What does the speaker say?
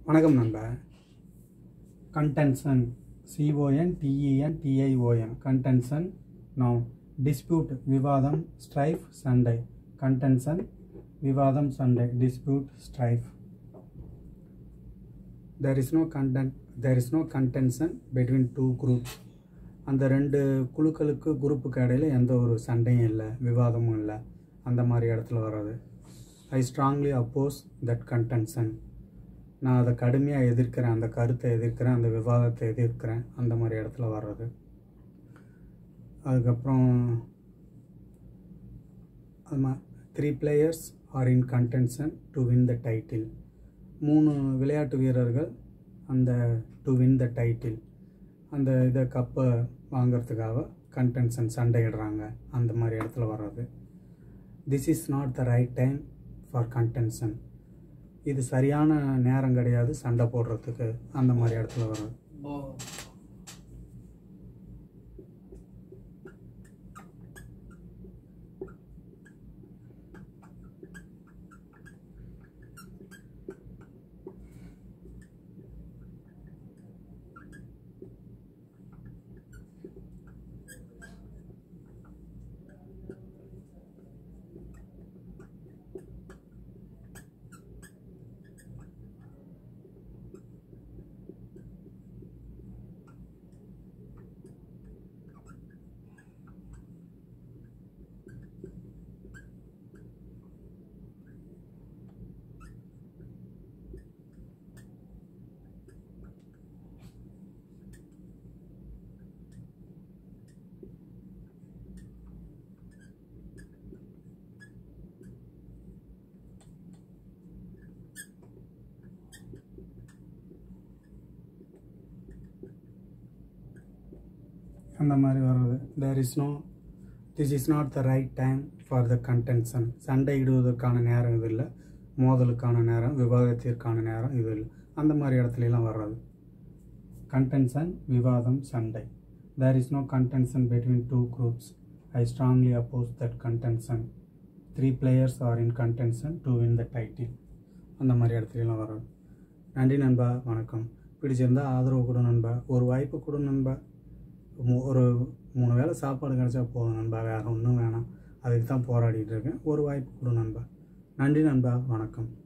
வணக்கம் நண்பா contention C O N T E N T I O N contention noun dispute விவாதம் ஸ்ட்ரைஃப் சண்டை கண்டென்ஷன் விவாதம் சண்டை dispute strife there is no content there is no contention between two groups அந்த ரெண்டு குழுக்களுக்கு குரூப்புக்கு இடையில எந்த ஒரு சண்டையும் இல்லை விவாதமும் இல்லை அந்த மாதிரி இடத்துல வர்றது I strongly oppose that contention நான் அதை கடுமையாக எதிர்க்கிறேன் அந்த கருத்தை எதிர்க்கிறேன் அந்த விவாதத்தை எதிர்க்கிறேன் அந்த மாதிரி இடத்துல வர்றது அதுக்கப்புறம் அது three players are in contention to win the title மூணு விளையாட்டு வீரர்கள் அந்த டு வின் த டைட்டில் அந்த இதை கப்பை வாங்கிறதுக்காக கண்டென்ஷன் சண்டையிடுறாங்க அந்த மாதிரி இடத்துல வர்றது this is not the right time for contention இது சரியான நேரம் கிடையாது சண்டை போடுறதுக்கு அந்த மாதிரி இடத்துல வர்றது அந்த மாதிரி வர்றது there is no this is not the right time for the contention சண்டையிடுவதற்கான நேரம் இது இல்லை மோதலுக்கான நேரம் விவாதத்திற்கான நேரம் இது இல்லை அந்த மாதிரி இடத்துலலாம் வர்றது கண்டென்ஷன் விவாதம் சண்டை there is no contention between two groups I strongly oppose that contention three players are in contention to win the title அந்த மாதிரி இடத்துலலாம் வர்றது நன்றி நண்பா வணக்கம் பிடிச்சிருந்தா ஆதரவு கொடு நண்பா ஒரு வாய்ப்பு கொடு நண்பா மூ- ஒரு மூணு வேளை சாப்பாடு கிடைச்சா போதும் நண்பா வேறு ஒன்றும் வேணாம் அதுக்கு தான் போராடிட்டு இருக்கேன் ஒரு வாய்ப்பு கொடு நண்பா நன்றி நண்பா வணக்கம்